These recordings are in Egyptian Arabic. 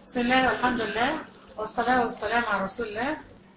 بسم الله والحمد لله والصلاة والسلام على رسول الله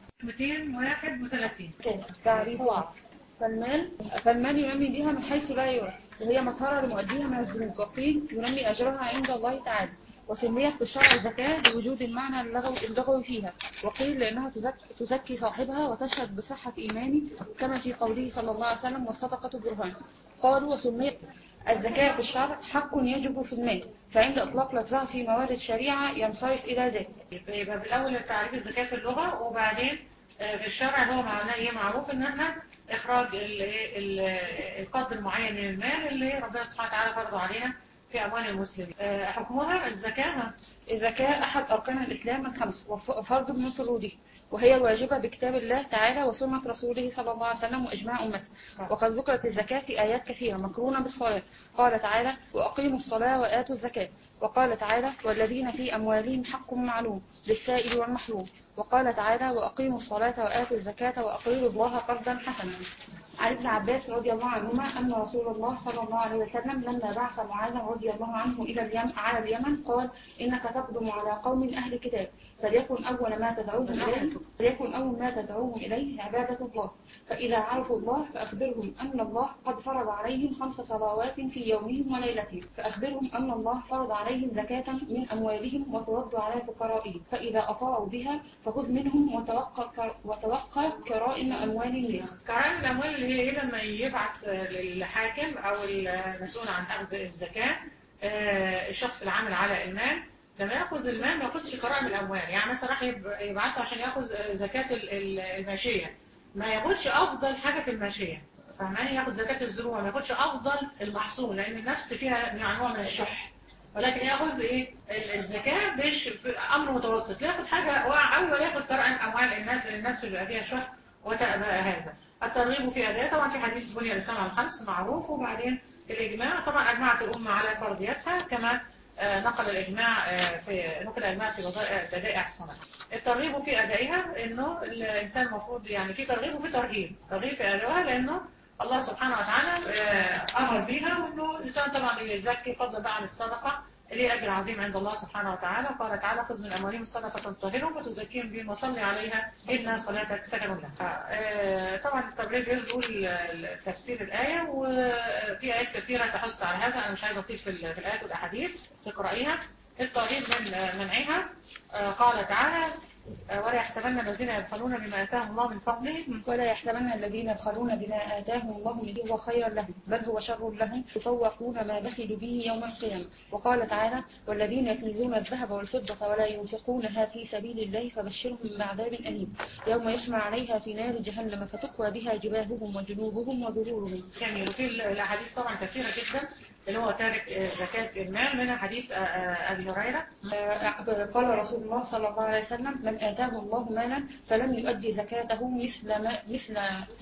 231 تعريفها فالمال فالمال ينمي بها من حيث لا يرى وهي مطهرة لمؤديها من الذنوب وقيل ينمي أجرها عند الله تعالى وسميت في الشرع الزكاة لوجود المعنى اللغوي اللغوي فيها وقيل لأنها تزك- تزكي صاحبها وتشهد بصحة إيمانه كما في قوله صلى الله عليه وسلم والصدقة برهان قالوا وسميت الزكاة في الشرع حق يجب في المال فعند إطلاق لفظها في موارد الشريعة ينصرف إلى ذلك يبقى بالأول تعريف الزكاة في اللغة وبعدين آه، في الشرع هو معناه ايه معروف ان احنا اخراج ال- ال- القدر المعين من المال اللي ربنا سبحانه وتعالى فرضه علينا في اموال المسلمين آه، حكمها الزكاة الزكاة أحد أركان الإسلام الخمس وف- وفرض من فروضه وهي الواجبة بكتاب الله تعالى وسنة رسوله صلى الله عليه وسلم وإجماع أمته وقد ذكرت الزكاة في آيات كثيرة مقرونة بالصلاة قال تعالى وأقيموا الصلاة وآتوا الزكاة وقال تعالى والذين في أموالهم حق معلوم للسائل والمحروم وقال تعالى وأقيموا الصلاة وآتوا الزكاة وأقرضوا الله قرضا حسنا عن ابن عباس رضي الله عنهما أن رسول الله صلى الله عليه وسلم لما بعث معاذا رضي الله عنه إلى اليمن على اليمن قال إنك تقدم على قوم أهل كتاب فليكن أول ما تدعوهم إليه فليكن أول ما تدعوهم إليه عبادة الله فإذا عرفوا الله فأخبرهم أن الله قد فرض عليهم خمس صلوات في يومهم وليلتهم فأخبرهم أن الله فرض عليهم زكاة من أموالهم وترد على فقرائهم فإذا أطاعوا بها فخذ منهم وتوقع, كر- وتوقع كرائم أموال الناس كرائم الأموال اللي هي إيه لما يبعث للحاكم أو المسؤول عن أخذ الزكاة آه، الشخص العامل على المال لما ياخذ المال ما ياخذش كرائم الأموال يعني مثلا راح يب- يبعثه عشان ياخذ زكاة ال- ال- الماشية ما ياخدش أفضل حاجة في الماشية فاهماني ياخد زكاة الزروع ما ياخدش أفضل المحصول لأن النفس فيها نوع من الشح ولكن ياخذ ايه ال- الزكاة مش في امر متوسط لا ياخد حاجة واقعة قوي ولا ياخد كرائم اموال الناس لان الناس بيبقى فيها شح وتأبى هذا الترغيب في اداء طبعا في حديث بني الاسلام على الخمس معروف وبعدين الاجماع طبعا اجمعت الامه على فرضيتها كما آه، نقل الاجماع آه، في نقل الاجماع في بضائع- بدائع الصنع الترغيب في ادائها انه الانسان المفروض يعني في ترغيب وفي ترهيب ترغيب في ادائها لانه الله سبحانه وتعالى آه، امر بيها وانه الانسان طبعا يزكي فضلا بقى عن الصدقه ليه أجر عظيم عند الله سبحانه وتعالى قال تعالى خذ من أموالهم صدقة تطهرهم وتزكيهم بهم وصلي عليها إن صلاتك سكن لهم آه، طبعا التبرير يقول تفسير الآية وفي آيات كثيرة تحث على هذا أنا مش عايزة أطيل في ال- في الآيات والأحاديث تقرأيها الترغيب من آه، منعها آه، قال تعالى آه، ولا يحسبن الذين يبخلون بما آتاهم الله من فضله ولا يحسبن الذين يبخلون بما آتاهم الله من هو خيرا لهم بل هو شر لهم يطوقون ما بخلوا به يوم القيامة وقال تعالى والذين يكنزون الذهب والفضة ولا ينفقونها في سبيل الله فبشرهم بعذاب أليم يوم يحمى عليها في نار جهنم فتقوى بها جباههم وجنوبهم وظهورهم جميل وفي الأحاديث طبعا كثيرة جدا اللي هو تارك آه، زكاة المال منها حديث آه، آه، أبي هريرة آه، قال رسول الله صلى الله عليه وسلم من آتاه الله مالا فلم يؤدي زكاته مثل ما مثل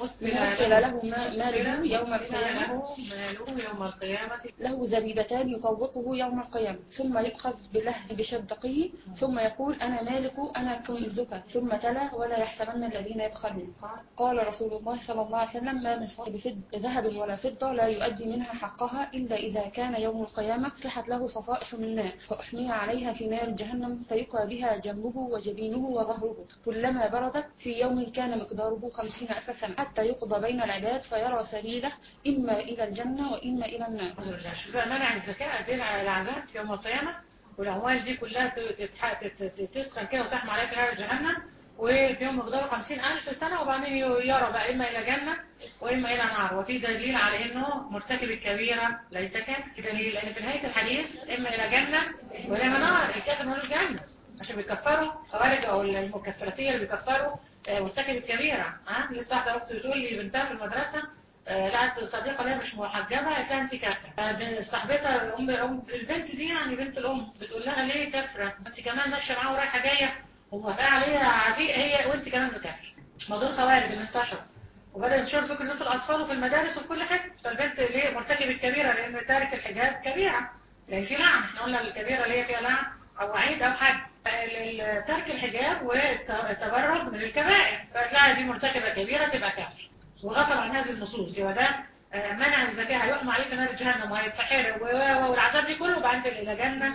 مثل له ما- ماله يوم القيامة له ماله يوم القيامة له زبيبتان يطوقه يوم القيامة ثم يؤخذ بله بشدقه ثم يقول أنا مالك أنا كنزك ثم تلا ولا يحسبن الذين يبخلون قال رسول الله صلى الله عليه وسلم ما من صاحب فد ذهب ولا فضة لا يؤدي منها حقها إلا إذا كان يوم القيامة فتحت له صفائح من نار فأحمي عليها في نار جهنم فيقى بها جنبه وجبينه وظهره كلما بردت في يوم كان مقداره خمسين ألف سنة حتى يقضى بين العباد فيرى سبيله إما إلى الجنة وإما إلى النار أعوذ بالله يبقى منع الزكاة قد ايه العذاب يوم القيامة والأموال دي كلها تتح- تت- تت- تسخن كده وتحمى عليها في نار جهنم وفي يوم مقداره خمسين ألف سنة وبعدين يرى بقى إما إلى جنة وإما إلى نار وفي دليل على إنه مرتكب الكبيرة ليس كافر دليل لأن في نهاية الحديث إما إلى جنة وإما نار الكافر ملوش جنة عشان بيكفروا خوارج أو المكفراتية اللي بيكفروا آه، مرتكب الكبيرة ها لسه واحدة أختي بتقول لي بنتها في المدرسة آه، لقت صديقة ليها مش محجبة قالت لها انت كافرة آه، صاحبتها أم أم البنت دي يعني بنت الأم بتقول لها ليه كافرة انت كمان ماشية معاها ورايحة جاية وموافقة عليها عفيق هي وانت كمان كافرة موضوع خوارج اللي انتشر وبدأ ينتشر فكر انه في الأطفال وفي المدارس وفي كل حتة فالبنت ليه مرتكب الكبيرة لأن تارك الحجاب كبيرة لأن في لعن احنا قلنا الكبيرة اللي هي فيها لعن أو وعيد أو حد ال- ال- ترك الحجاب والتبرج من الكبائر فتلاقي دي مرتكبة كبيرة تبقى كافر وغفل عن هذه النصوص يبقى ده آه، منع الزكاة هيحمى عليه في نار جهنم وهيتحرق و- و- والعذاب دي كله وبعدين إلى جنة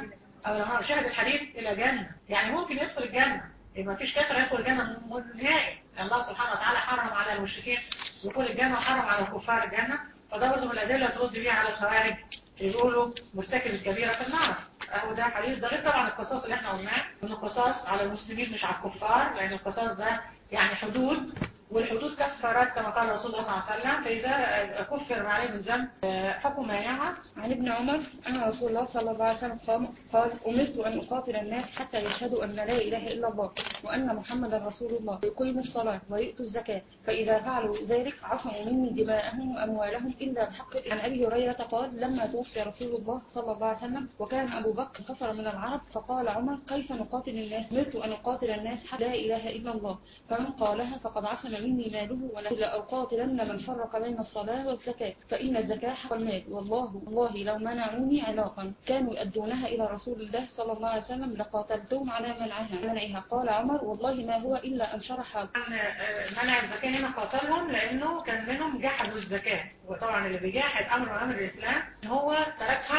او لو شاهد الحديث الى جنه يعني ممكن يدخل الجنه يبقى مفيش كافر يدخل الجنه نهائي الله سبحانه وتعالى حرم على المشركين دخول الجنه وحرم على الكفار الجنه فده برضه من الادله ترد بيها على الخوارج يقولوا مرتكب الكبيره في النار اهو ده حديث ده غير طبعا القصاص اللي احنا قلناه ان القصاص على المسلمين مش على الكفار لان القصاص ده يعني حدود والحدود كفارات كما قال رسول الله صلى الله عليه وسلم فاذا كفر عليه من ذنب حكم مانعه عن ابن عمر أن رسول الله صلى الله عليه وسلم قام قال أمرت أن أقاتل الناس حتى يشهدوا أن لا إله إلا الله وأن محمدا رسول الله ويقيموا الصلاة ويؤتوا الزكاة فإذا فعلوا ذلك عصموا مني دماءهم وأموالهم إلا بحق عن أبي هريرة قال لما توفي رسول الله صلى الله عليه وسلم وكان أبو بكر انتصر من العرب فقال عمر كيف نقاتل الناس أمرت أن أقاتل الناس حتى لا إله إلا الله فمن قالها فقد عصم مني ماله ولا أقاتلن من فرق بين الصلاة والزكاة فإن الزكاة حق المال والله والله لو منعوني علاقا كانوا يؤدونها إلى رسول الله صلى الله عليه وسلم لقاتلتهم على منعها منعها قال عمر والله ما هو إلا أن شرح منع الزكاة هنا قاتلهم لأنه كان منهم جحدوا الزكاة وطبعا اللي بيجاحد أمر من أمر الإسلام هو تركها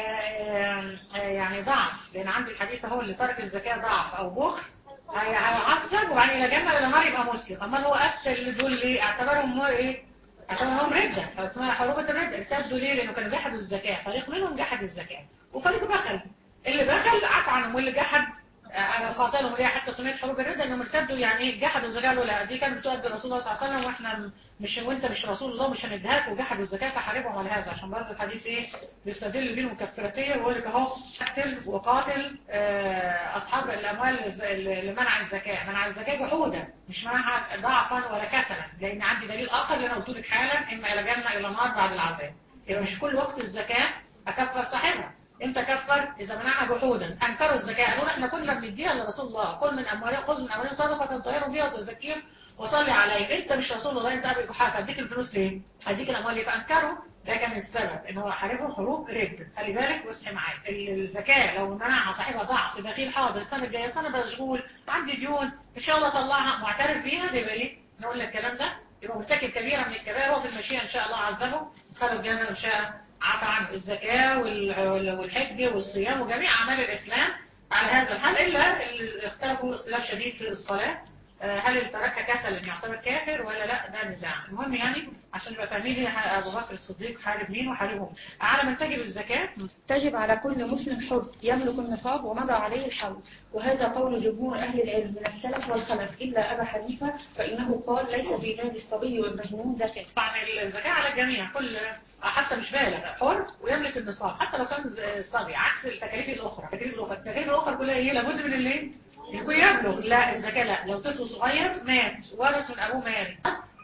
يعني ضعف لأن عندي الحديث هو اللي ترك الزكاة ضعف أو بخل هيعذب وبعدين إلى جنة إلى نار يبقى مسلم أما هو قتل دول ليه اعتبرهم هو إيه اعتبرهم ردة فاسمها حروبة الردة ارتدوا ليه لأنه كانوا جحدوا الزكاة فريق منهم جحد الزكاة وفريق بخل اللي بخل عفى عنهم واللي جحد قاتلهم ليه حتى سميت حروب الردة انهم ارتدوا يعني جحدوا الزكاة لا دي كانت بتؤدي رسول الله صلى الله عليه وسلم واحنا مش وانت مش رسول الله مش هنديهاك وجحدوا الزكاة فحاربهم على هذا عشان برضه الحديث ايه بيستدل بيه المكفرتية ويقول لك اهو قتل وقاتل اصحاب الاموال اللي منع الزكاة منع الزكاة جحودا مش منعها ضعفا ولا كسلا لان عندي دليل اخر اللي انا قلت لك حالا اما الى جنة الى نار بعد العذاب يبقى مش كل وقت الزكاة اكفر صاحبها امتى كفر اذا منعها جحودا انكروا الزكاه قالوا احنا كنا بنديها لرسول الله كل من اموالهم خذ من اموالهم صدقه تطهروا بيها وتزكيهم وصلي عليهم انت مش رسول الله انت ابي قحافه اديك الفلوس ليه اديك الاموال ليه فانكروا ده كان السبب ان هو حاربهم حروب رد خلي بالك واصحي معايا الزكاه لو منعها صاحبها ضعف دخيل حاضر السنه الجايه سنه مشغول عندي ديون ان شاء الله طلعها معترف بيها ده يبقى ايه نقول لك الكلام ده يبقى مرتكب كبيره من الكبائر هو في المشيئه ان شاء الله عذبه خلوا الجنه ان شاء عفى عنه الزكاة والحج والصيام وجميع أعمال الإسلام على هذا الحال إلا اللي اختلفوا اختلاف شديد في الصلاة هل اللي تركها كسلا يعتبر كافر ولا لا ده نزاع المهم يعني عشان نبقى فاهمين ليه ابو بكر الصديق حارب مين وحاربهم على من تجب الزكاه تجب على كل مسلم حر يملك النصاب ومضى عليه الحول وهذا قول جمهور اهل العلم من السلف والخلف الا ابا حنيفه فانه قال ليس في مال الصبي والمجنون زكاه طبعا الزكاه على الجميع كل حتى مش بالغ حر ويملك النصاب حتى لو كان صبي عكس التكاليف الاخرى التكاليف الاخرى التكاليف الاخرى كلها ايه لابد من الليل يكون يبلغ لا الزكاة لا لو طفل صغير مات ورث من أبوه مال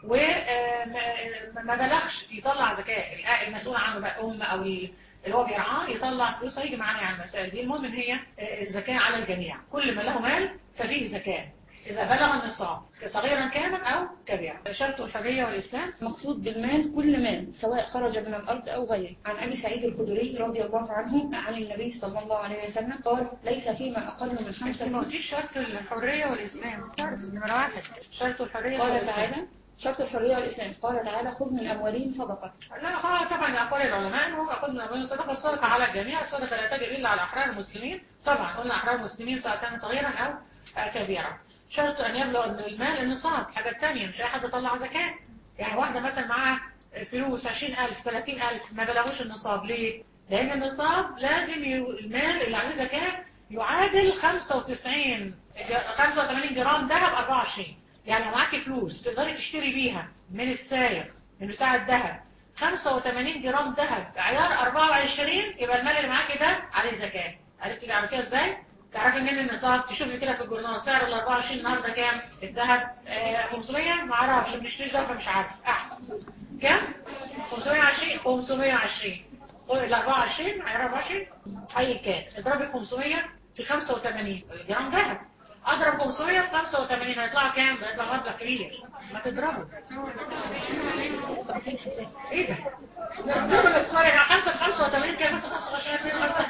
وما بلغش يطلع زكاة المسؤول عنه بقى أم أو اللي هو بيرعاه يطلع فلوس هيجي معانا على المسائل دي المهم ان هي الزكاة على الجميع كل ما له مال ففيه زكاة إذا بلغ النصاب صغيرا كان أو كبيرا شرط الحرية والإسلام مقصود بالمال كل مال سواء خرج من الأرض أو غيره عن أبي سعيد الخدري رضي الله عنه عن النبي صلى الله عليه وسلم قال ليس فيما أقل من بس خمسة ما قلتيش شرط الحرية والإسلام شرط نمرة واحد شرط الحرية قال والإسلام تعالى شرط الحرية والإسلام قال تعالى خذ من أموالهم صدقة لا اه طبعا اقوال العلماء انه اخذ من اموالهم صدقه الصدقه على الجميع الصدقه لا تجب الا على احرار المسلمين طبعا قلنا احرار المسلمين سواء كان صغيرا او آه، كبيرا شرط ان يبلغ المال النصاب حاجه ثانيه مش اي حد يطلع زكاه يعني واحده مثلا معاها فلوس 20000 30000 ما بلغوش النصاب ليه؟ لان النصاب لازم ي... المال اللي عليه زكاه يعادل 95 ج- 85 جرام ذهب 24 يعني لو معاكي فلوس تقدري تشتري بيها من السايق من بتاع الذهب 85 جرام ذهب عيار 24 يبقى المال اللي معاكي ده عليه زكاة عرفتي تعرفيها ازاي؟ تعرفي منين النصاب تشوفي كده في الجورنال سعر ال 24 النهارده كام؟ الذهب آه 500 ما اعرفش ما بنشتريش ده فمش عارف احسن كام؟ 520 520 ال 24 عيار 24 اي كان اضربي 500 في 85 جرام ذهب اضرب 500 في 85 هيطلع كام؟ هيطلع مبلغ كبير ما تضربه سقطين حساب ايه ده؟ نضرب السؤال يا 5 في 85 كام 5 25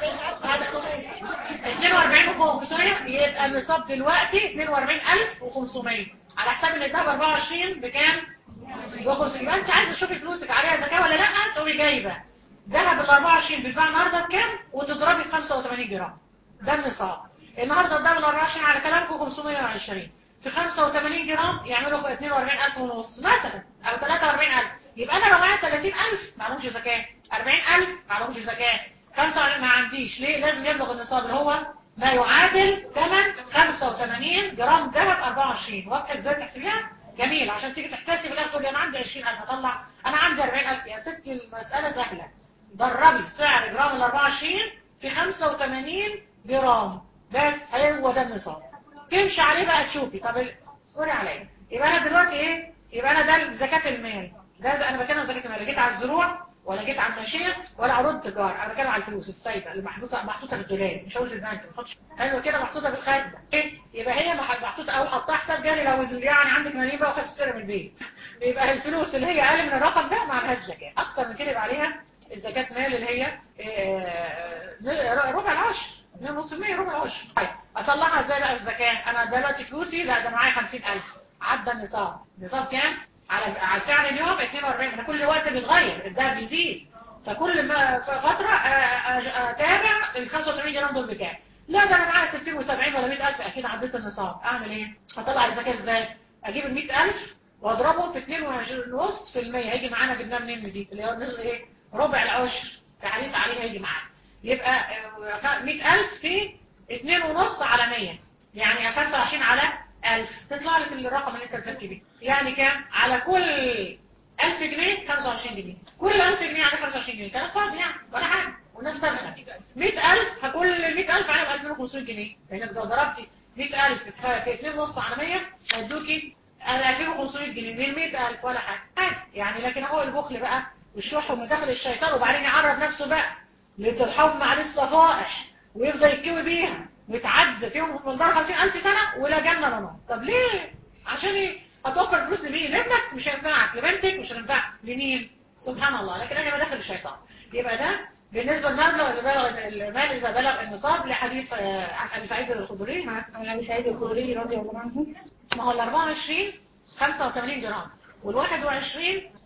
42 و500 يبقى النصاب دلوقتي 42500 على حساب ان الذهب 24 بكام؟ ب 500 يبقى انت عايزه تشوفي فلوسك عليها زكاه ولا لا تقومي جايبه ذهب ال 24 بيتباع النهارده بكام وتضربي في 85 جرام ده النصاب النهارده الدولة 24 على كلامكم 520 في 85 جرام يعملوا 42000 ونص مثلا او 43000 يبقى انا لو معايا 30000 ما لهمش زكاه 40000 ما لهمش زكاه 25 ما عنديش ليه لازم يبلغ النصاب اللي هو ما يعادل ثمن 85 جرام ذهب 24 واضحه ازاي تحسبيها جميل عشان تيجي تحتسب الاخر تقول لي انا عندي 20000 اطلع انا عندي 40000 يا ستي المساله سهله دربي سعر جرام ال 24 في 85 جرام بس هو ده النصاب تمشي عليه بقى تشوفي طب ال- اصبري عليا يبقى انا دلوقتي ايه يبقى انا ده زكاه المال ده ز- انا بتكلم عن زكاه المال لا جيت على الزروع ولا جيت على الماشيه ولا عروض التجاره انا بتكلم على الفلوس السايبه اللي محطوطه محطوطه في الدولاب مش هقول في البنك ما تحطش حلو كده محطوطه في الخزنه إيه؟ يبقى هي مح- محطوطه او حطها حساب جاري لو يعني عندك ملايين بقى وخاف تسرق من البيت يبقى الفلوس اللي هي اقل من الرقم ده ما عليهاش زكاه اكتر من كده يبقى عليها الزكاه مال اللي هي آه، ربع العشر 2.5% ربع العشر طيب اطلعها ازاي بقى الزكاه انا دلوقتي فلوسي لا ده معايا 50000 عدى النصاب النصاب كام على على سعر اليوم 42 انا كل وقت بيتغير الدهب بيزيد فكل ما ف- فتره آه، آه، اتابع ال 85 جرام دول بكام لا ده انا معايا 60 و70 ولا 100000 اكيد عديت النصاب اعمل ايه اطلع الزكاه ازاي اجيب ال 100000 واضربهم في 22.5% هيجي معانا جبناه منين دي اللي هو نص ايه ربع العشر في حديث عليه هيجي معانا يبقى آه، 100000 في 2.5 على 100 يعني 25 على 1000 تطلع لك الرقم اللي انت نزلت بيه يعني كام على كل 1000 جنيه 25 جنيه كل 1000 جنيه يعني 25 جنيه كلام فاضي يعني ولا حاجه والناس تبخل 100000 هكل 100000 عليهم 2500 جنيه لانك لو ضربتي 100000 في 2.5 على 100 هيدوكي 2500 جنيه من 100000 ولا حاجه عادي يعني لكن هو البخل بقى والشح ومداخل الشيطان وبعدين يعرض نفسه بقى لترحم عليه الصفائح ويفضل يتكوي بيها ويتعذب فيهم مقدار 50000 سنه ولا جنه ولا نار طب ليه عشان ايه هتوفر فلوس لمين لابنك مش هينفعك لبنتك مش هينفعك لمين سبحان الله لكن انا مداخل الشيطان يبقى ده بالنسبه للمبلغ اللي بلغ المال اذا بلغ النصاب لحديث آه، عن ابي سعيد الخدري ما عن ابي سعيد الخدري رضي الله عنه ما هو ال 24 85 جرام وال 21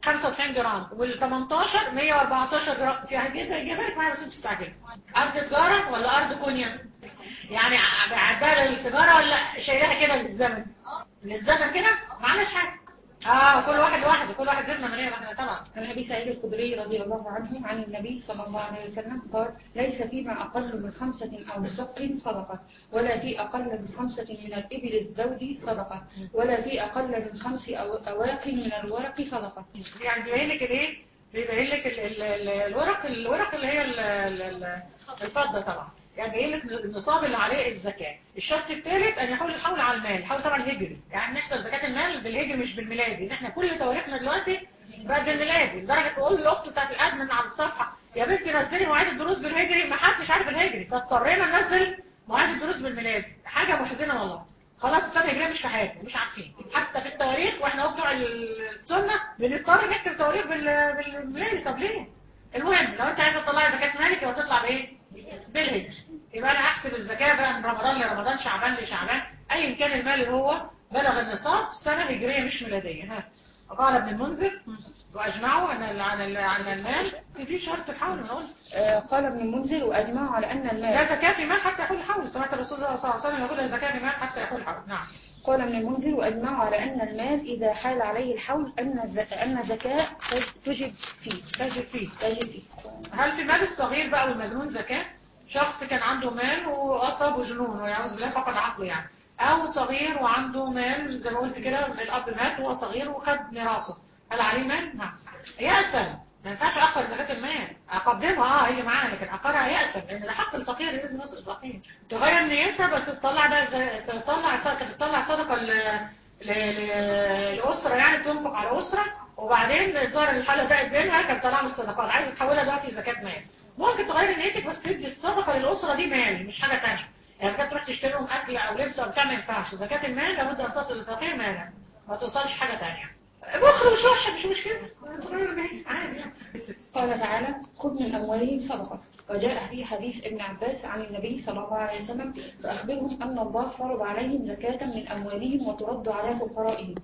95 جرام وال 18 114 جرام في حاجات هجيبها لك معايا بس انت تستعجل ارض تجاره ولا ارض كونيا يعني بعدها للتجاره ولا شايلها كده للزمن للزمن كده معلش حاجه اه كل واحد لوحده كل واحد زمن من غير احنا طبعا عن ابي سعيد الخدري رضي الله عنه عن النبي صلى الله عليه وسلم قال ليس فيما اقل من خمسه او سق صدقه ولا في اقل من خمسه من الابل الزوج صدقه ولا في اقل من خمس أو- اواق من الورق صدقه يعني بيبين لك الايه بيبين لك ال- ال- ال- الورق الورق اللي هي ال- ال- ال- الفضه طبعا يعني بيبين لك النصاب اللي عليه الزكاه الشرط الثالث ان يحول الحول على المال الحول طبعا هجري يعني نحسب زكاه المال بالهجري مش بالميلادي ان احنا كل تواريخنا دلوقتي بعد الميلادي لدرجه تقول للاخت بتاعت الادمن على الصفحه يا بنتي نزلي مواعيد الدروس بالهجري ما حدش عارف الهجري فاضطرينا ننزل مواعيد الدروس بالميلادي حاجه محزنه والله خلاص السنه الهجريه مش في حاجه مش عارفين حتى في التواريخ واحنا اهو بتوع السنه بنضطر نكتب تواريخ بال- بالميلادي طب ليه؟ المهم لو انت عايزه تطلعي زكاه مالك يبقى تطلع بايه؟ بالهجر يبقى انا احسب الزكاه بقى من رمضان لرمضان شعبان لشعبان ايا كان المال اللي هو بلغ النصاب سنه هجريه مش ميلاديه ها وقال ابن المنذر واجمعوا ان ال- عن ال- عن المال في شرط الحول انا قلت آه، قال ابن المنذر واجمعوا على ان لا المال زكاه في مال حتى يحول الحول سمعت الرسول صلى الله عليه وسلم يقول لا زكاه في مال حتى يحول الحول نعم قال ابن المنذر واجمعوا على ان المال اذا حال عليه الحول ان الز- ان الزكاه تجب فيه تجد فيه تجب فيه هل في مال الصغير بقى والمجنون زكاة؟ شخص كان عنده مال وأصابه جنون ويعوذ بالله فقد عقله يعني أو صغير وعنده مال زي ما قلت كده الأب مات وهو صغير وخد ميراثه هل عليه مال؟ نعم يأسم ما ينفعش أخر زكاة المال أقدمها اه هيجي معانا لكن أخرها يأسم لأن ده حق الفقير لازم يصل الفقير تغير نيتها بس تطلع بقى زي... تطلع صدقة تطلع صدقة ل... ل... ل... لأسرة يعني بتنفق على أسرة وبعدين ظهر الحالة ده بينها كانت طالعة من الصدقات عايزة تحولها دلوقتي زكاة مال ممكن تغير نيتك بس تدي الصدقة للأسرة دي مال مش حاجة تانية يعني إذا كانت تروح تشتري لهم أكل أو لبس أو بتاع ما ينفعش زكاة المال لابد أن تصل للفقير مالا ما توصلش حاجة تانية بخل وشح مش مشكلة تغير نيتك عادي يعني. قال تعالى خذ من أموالهم صدقة وجاء في حديث ابن عباس عن النبي صلى الله عليه وسلم فأخبرهم أن الله فرض عليهم زكاة من أموالهم وترد على فقرائهم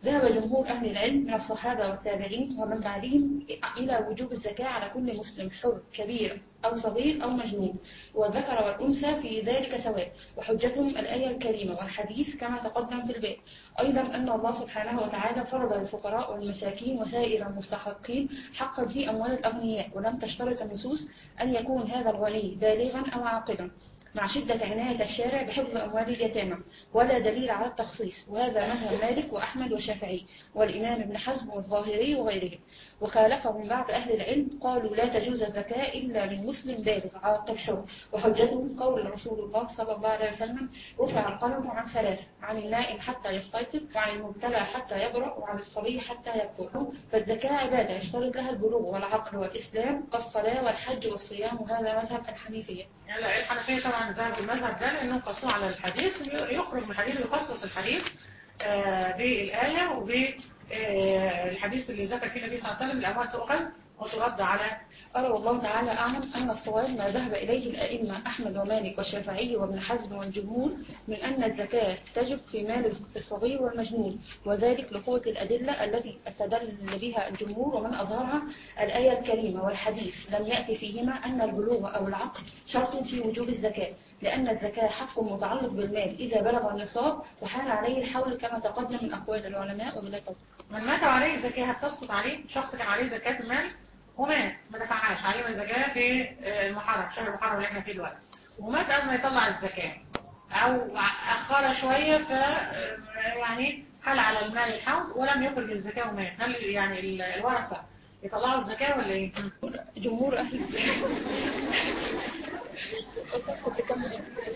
ذهب جمهور أهل العلم من الصحابة والتابعين ومن بعدهم إلى وجوب الزكاة على كل مسلم حر كبير أو صغير أو مجنون والذكر والأنثى في ذلك سواء وحجتهم الآية الكريمة والحديث كما تقدم في البيت أيضا أن الله سبحانه وتعالى فرض للفقراء والمساكين وسائر المستحقين حقا في أموال الأغنياء ولم تشترط النصوص أن يكون هذا الغني بالغا أو عاقلا مع شدة عناية الشارع بحفظ أموال اليتامى ولا دليل على التخصيص وهذا مذهب مالك وأحمد والشافعي والإمام ابن حزم والظاهري وغيرهم وخالفهم بعض أهل العلم قالوا لا تجوز الزكاة إلا من مسلم بالغ عاقل حر وحجتهم قول رسول الله صلى الله عليه وسلم رفع القلم عن ثلاث عن النائم حتى يستيقظ وعن المبتلى حتى يبرأ وعن الصبي حتى يكبر فالزكاة عبادة يشترط لها البلوغ والعقل والإسلام كالصلاة والحج والصيام وهذا مذهب الحنيفية يعني لا، الحنفية طبعا ذهبوا المذهب ده لأنهم قصوا على الحديث يخرج من الحديث يخصص الحديث آه، بالآية وبالحديث اللي ذكر فيه النبي صلى الله عليه وسلم الأموال تؤخذ وترد على أرى والله تعالى أعلم أن الصواب ما ذهب إليه الأئمة أحمد ومالك والشافعي وابن حزم والجمهور من أن الزكاة تجب في مال الصغير والمجنون وذلك لقوة الأدلة التي استدل بها الجمهور ومن أظهرها الآية الكريمة والحديث لم يأتي فيهما أن البلوغ أو العقل شرط في وجوب الزكاة لأن الزكاة حق متعلق بالمال إذا بلغ النصاب وحال عليه الحول كما تقدم من أقوال العلماء وبلا توفيق من مات عليه زكاة هتسقط عليه شخص كان عليه زكاة المال ومات ما دفعهاش عليه زكاة في آه، المحرم شهر المحرم اللي احنا فيه دلوقتي ومات قبل ما يطلع الزكاة أو أخرها شوية ف آه، يعني حال على المال الحول ولم يخرج الزكاة ومات هل يعني ال- الورثة يطلعوا الزكاة ولا ايه؟ جمهور أهل قلت اسكت تكمل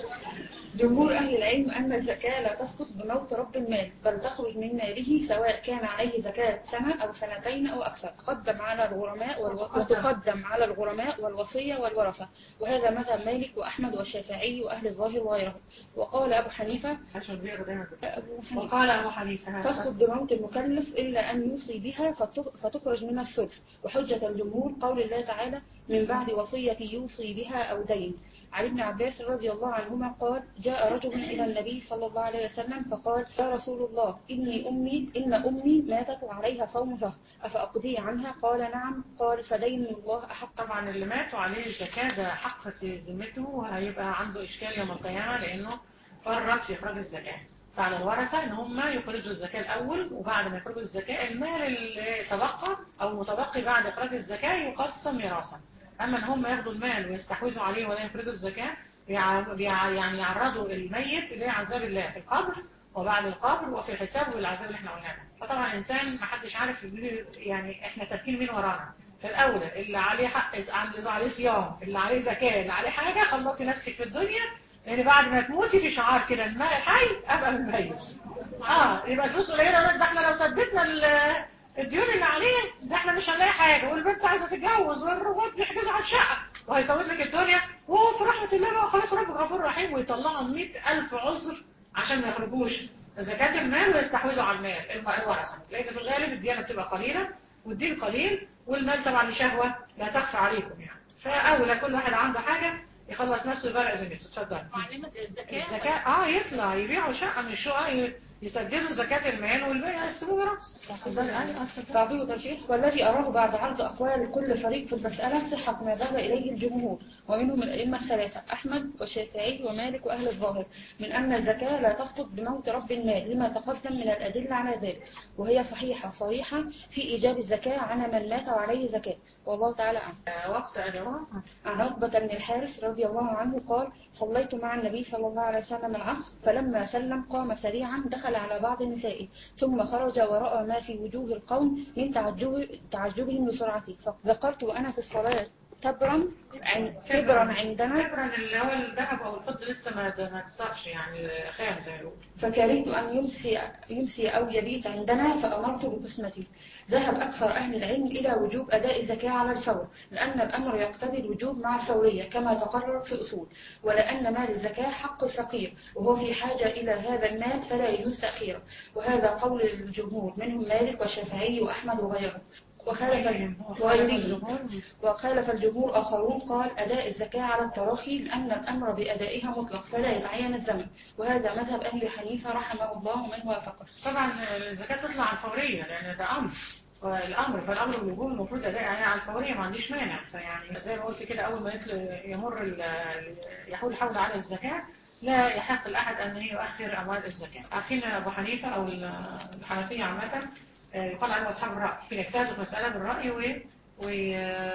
جمهور أهل العلم أن الزكاة لا تسقط بموت رب المال بل تخرج من ماله سواء كان عليه زكاة سنة أو سنتين أو أكثر تقدم على الغرماء والو... وتقدم على الغرماء والوصية والورثة وهذا مذهب مالك وأحمد والشافعي وأهل الظاهر وغيرهم وقال أبو حنيفة عشان بيقروا دايما كده. أبو حنيفة وقال أبو حنيفة تسقط بموت المكلف إلا أن يوصي بها فت- فتخرج من الثلث وحجة الجمهور قول الله تعالى من بعد وصية يوصي بها أو دين عن ابن عباس رضي الله عنهما قال جاء رجل إلى النبي صلى الله عليه وسلم فقال يا رسول الله إني أمي إن أمي ماتت وعليها صوم شهر أفأقضي عنها قال نعم قال فدين الله أحق طبعا اللي ماتوا عليه الزكاة ده حق في ذمته وهيبقى عنده إشكال يوم القيامة لأنه فرط في إخراج الزكاة فعلى الورثة إن هم يخرجوا الزكاة الأول وبعد ما يخرجوا الزكاة المال اللي تبقى أو متبقي بعد إخراج الزكاة يقسم ميراثا أما إن هم ياخدوا المال ويستحوذوا عليه ولا يخرجوا الزكاة بيع- بيع- يعني يعرضوا الميت لعذاب الله في القبر وبعد القبر وفي الحساب والعذاب اللي احنا قلناه فطبعا الإنسان ما حدش عارف يقول- يعني احنا تركين مين ورانا فالأولى اللي عليه حق اللي عليه صيام اللي عليه زكاة اللي عليه حاجة خلصي نفسك في الدنيا لأن بعد ما تموتي في شعار كده الماء الحي أبقى من الميت اه يبقى الفلوس قليلة يقول لك ده احنا لو سددنا ال- الديون اللي عليه ده احنا مش هنلاقي حاجة والبنت عايزة تتجوز والرواد بيحجزوا على الشقة وهيسود لك الدنيا وهو في رحمة الله بقى خلاص رب غفور رحيم ويطلعهم 100000 عذر عشان ما يخرجوش زكاة المال ويستحوذوا على المال الم- الورثة لأن في الغالب الديانة بتبقى قليلة والدين قليل والمال طبعا لشهوة لا تخفى عليكم يعني فأولى كل واحد عنده حاجة يخلص نفسه يبرع ذمته اتفضل معلمة الزكاة الزكاة اه يطلع يبيعوا شقة من الشقق ي- يسددوا زكاة المال والباقي يقسموه براس اتفضلي ايوه اتفضلي تعقيب وترشيح والذي أراه بعد عرض أقوال كل فريق في المسألة صحة ما ذهب إليه الجمهور ومنهم الأئمة الثلاثة أحمد والشافعي ومالك وأهل الظاهر من أن الزكاة لا تسقط بموت رب المال لما تقدم من الأدلة على ذلك وهي صحيحة صريحة في إيجاب الزكاة على من مات وعليه زكاة والله تعالى أعلم آه، وقت أدوها عن عقبة بن الحارث رضي الله عنه قال صليت مع النبي صلى الله عليه وسلم العصر فلما سلم قام سريعا دخل على بعض نسائه ثم خرج ورأى ما في وجوه القوم من تعجب تعجبهم بسرعته فذكرت وأنا في الصلاة تبرا عن كبرا عندنا كبرا اللي هو الذهب او الفضة لسه ما ما تصرفش يعني خام زي ما بيقولوا فكرهت أن يمسي, يمسي أو يبيت عندنا فأمرت بقسمته ذهب أكثر أهل العلم إلى وجوب أداء الزكاة على الفور لأن الأمر يقتضي الوجوب مع الفورية كما تقرر في أصول ولأن مال الزكاة حق الفقير وهو في حاجة إلى هذا المال فلا يجوز تأخيره وهذا قول الجمهور منهم مالك والشافعي وأحمد وغيرهم وخالف وغيره وخالف الجمهور آخرون قال أداء الزكاة على التراخي لأن الأمر بأدائها مطلق فلا يتعين الزمن وهذا مذهب أهل حنيفة رحمه الله من وافقه طبعا الزكاة تطلع على الفورية لأن ده أمر الأمر فالأمر بالوجوب المفروض أدائها على الفورية ما عنديش مانع فيعني زي ما قلت كده أول ما يطل- يمر ال- يحول حول على الزكاة لا يحق الأحد أن يؤخر أموال الزكاة عارفين أبو حنيفة أو الحنفية عامة آه، يقال عنهم أصحاب الرأي يجتهدوا في مسألة بالرأي و وي-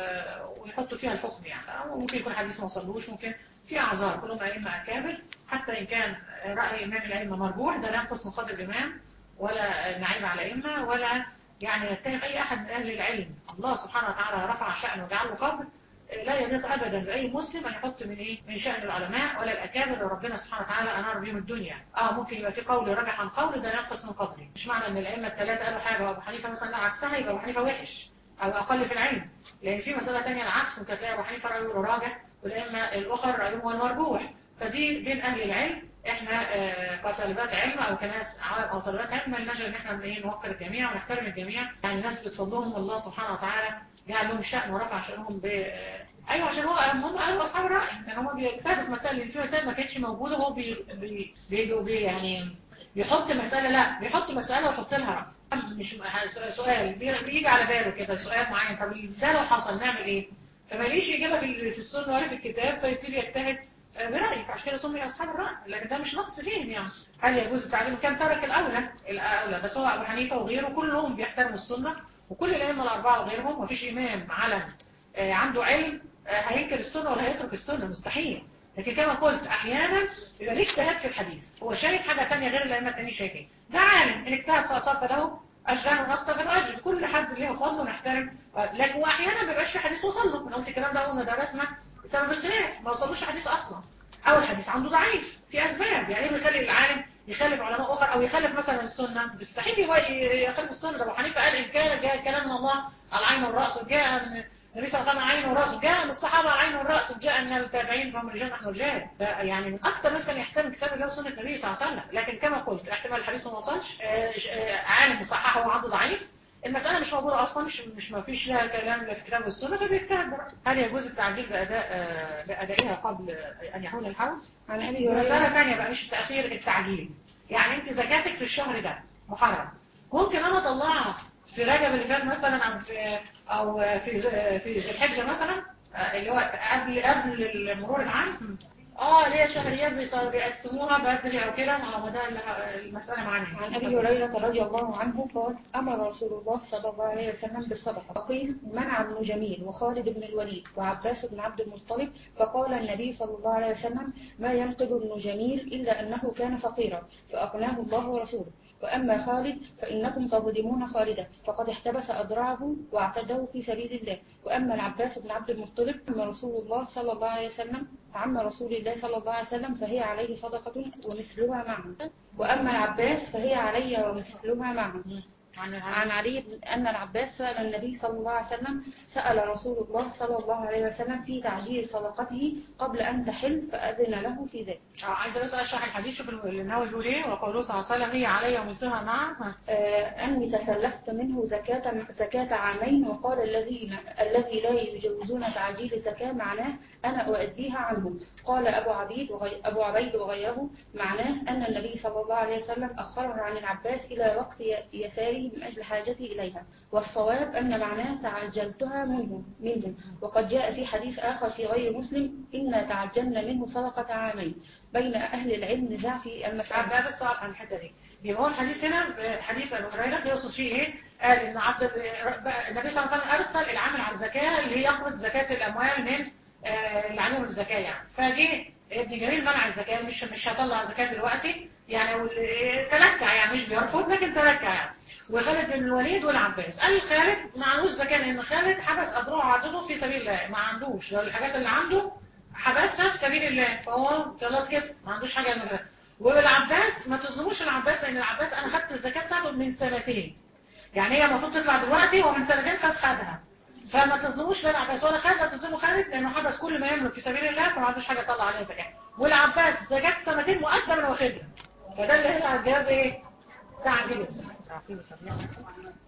ويحطوا فيها الحكم يعني أو ممكن يكون حديث ما وصلوش ممكن في أعذار كلهم أئمة أكابر حتى إن كان رأي إمام الأئمة مرجوح ده لا ينقص من قدر الإمام ولا نعيب على الأئمة ولا يعني يتهم أي أحد من أهل العلم الله سبحانه وتعالى رفع شأنه وجعله قبر لا يليق أبدا بأي مسلم أن يحط من إيه من شأن العلماء ولا الأكابر اللي ربنا سبحانه وتعالى أنار بهم الدنيا آه ممكن يبقى في قول راجح عن قول ده ينقص من قدره مش معنى أن الأئمة الثلاثة قالوا حاجة وأبو حنيفة مثلا لا عكسها يبقى أبو حنيفة وحش أو أقل في العلم لأن في مسألة تانية العكس ممكن تلاقي أبو حنيفة رأيه راجح والأئمة الأخرى رأيهم هو المرجوح فدي بين أهل العلم احنا آه، كطالبات علم او كناس عوام او طالبات علم مالناش ان احنا ايه نوقر الجميع ونحترم الجميع يعني ناس بتفضلهم الله سبحانه وتعالى جعل لهم شأن ورفع شأنهم ب آه، ايوه عشان هو هم قالوا اصحاب الراي يعني هم بيجتهدوا في مسائل اللي في مسائل ما كانتش موجوده هو بي بي بي بي يعني بيحط مساله لا بيحط مساله ويحط لها راي مش سؤال بي- بيجي على باله كده سؤال معين طب ده لو حصل نعمل ايه فماليش يجيبها في ال- في السنه ولا في الكتاب فيبتدي يجتهد آه، برأي فعشان كده سمي أصحاب الرأي لكن ده مش نقص فيهم يعني هل يجوز التعليم كان ترك الأولى الأولى بس هو أبو حنيفة وغيره كلهم بيحترموا السنة وكل الأئمة الأربعة وغيرهم مفيش إمام علم آه، عنده علم آه، هينكر السنة ولا هيترك السنة مستحيل لكن كما قلت أحيانا يبقى ليه اجتهاد في الحديث هو شايف حاجة تانية غير الأئمة التانيين شايفين ده عالم إن اجتهد فأصاب فله أجران ونقطة في الأجر كل حد له فضل ونحترم لكن وأحيانا ما بيبقاش في حديث وصل له أنا قلت الكلام ده أول ما درسنا بسبب الخلاف ما وصلوش حديث أصلا أو الحديث عنده ضعيف في أسباب يعني إيه بيخلي العالم يخالف علماء أخر أو يخالف مثلا السنة مستحيل يبقى يخالف السنة ده أبو حنيفة قال إن كان جاء كلام من الله على العين والرأس جاء من النبي صلى الله عليه وسلم على العين والرأس جاء من الصحابة على العين والرأس جاء من التابعين فهم رجال نحن رجال ده يعني من أكثر ناس كان يحترم كتاب الله وسنة النبي صلى الله عليه وسلم لكن كما قلت احتمال الحديث ما وصلش آه، آه، عالم مصححه وعنده ضعيف المسألة مش موجودة أصلا مش مش ما فيش لها كلام لا في الكتاب والسنة فبيجتهد بقى. هل يجوز التعجيل بأداء آه، بأدائها قبل أن يحول الحول؟ عن أبي مسألة هريرة ثانية بقى مش التأخير التعجيل يعني أنت زكاتك في الشهر ده محرم ممكن أنا أطلعها في رجب اللي فات مثلا أو في أو في في ذي الحجة مثلا آه، اللي هو قبل قبل المرور العام اه ليه شهريات بيط- بيقسموها بدري او كده ما هو ده اللي- المسألة معانا عن أبي هريرة رضي الله عنه قال أمر رسول الله صلى الله عليه وسلم بالصدقة فقيل منع ابن جميل وخالد بن الوليد وعباس بن عبد المطلب فقال النبي صلى الله عليه وسلم ما ينقض ابن جميل إلا أنه كان فقيرا فأغناه الله ورسوله وأما خالد فإنكم تظلمون خالدا فقد احتبس أذرعه واعتده في سبيل الله وأما العباس بن عبد المطلب عم رسول الله صلى الله عليه وسلم عم رسول الله صلى الله عليه وسلم فهي عليه صدقة ومثلها معه وأما العباس فهي علي ومثلها معه عن عن علي بن أن العباس سأل النبي صلى الله عليه وسلم سأل رسول الله صلى الله عليه وسلم في تعجيل صدقته قبل أن تحل فأذن له في ذلك اه عايزه بس اشرح الحديث شوف النووي بيقول ايه وقوله صلى الله عليه وسلم هي علي ومثلها معه آه، أني تسلفت منه زكاة زكاة عامين وقال الذين الذي لا يجوزون تعجيل الزكاة معناه أنا أؤديها عنهم قال أبو عبيد وغي أبو عبيد وغيره معناه أن النبي صلى الله عليه وسلم أخرها عن العباس إلى وقت ي- يساره من أجل حاجتي إليها والصواب أن معناه تعجلتها منه منه وقد جاء في حديث آخر في غير مسلم إنا تعجلنا منه صدقة عامين بين أهل العلم نزاع في المسألة بقى بس اقف عن الحته دي يبقى هو الحديث هنا حديث ابو هريره يقصد فيه ايه؟ قال ان عبد النبي صلى الله عليه وسلم ارسل العامل على الزكاه اللي هي يقبض زكاه الاموال من آه، اللي عليهم الزكاه يعني فجه ابن جرير منع الزكاه مش مش هطلع زكاه دلوقتي يعني وال- تلكع يعني مش بيرفض لكن تلكع يعني وخالد بن الوليد والعباس قال خالد ما عندوش زكاه لان خالد حبس اذرعه وعدده في سبيل الله ما عندوش الحاجات اللي عنده حبسها في سبيل الله فهو خلاص كده ما عندوش حاجه من ده والعباس ما تظلموش العباس لان العباس انا خدت الزكاه بتاعته من سنتين يعني هي المفروض تطلع دلوقتي هو من سنتين فات خدها فما تظلموش لا العباس ولا خالد لا تظلموا خالد لانه حبس كل ما يملك في سبيل الله فما عندوش حاجه يطلع عليها زكاه والعباس زكاه سنتين مقدم من واخدها فده اللي هنا الجهاز ايه؟ تعجيل الزكاه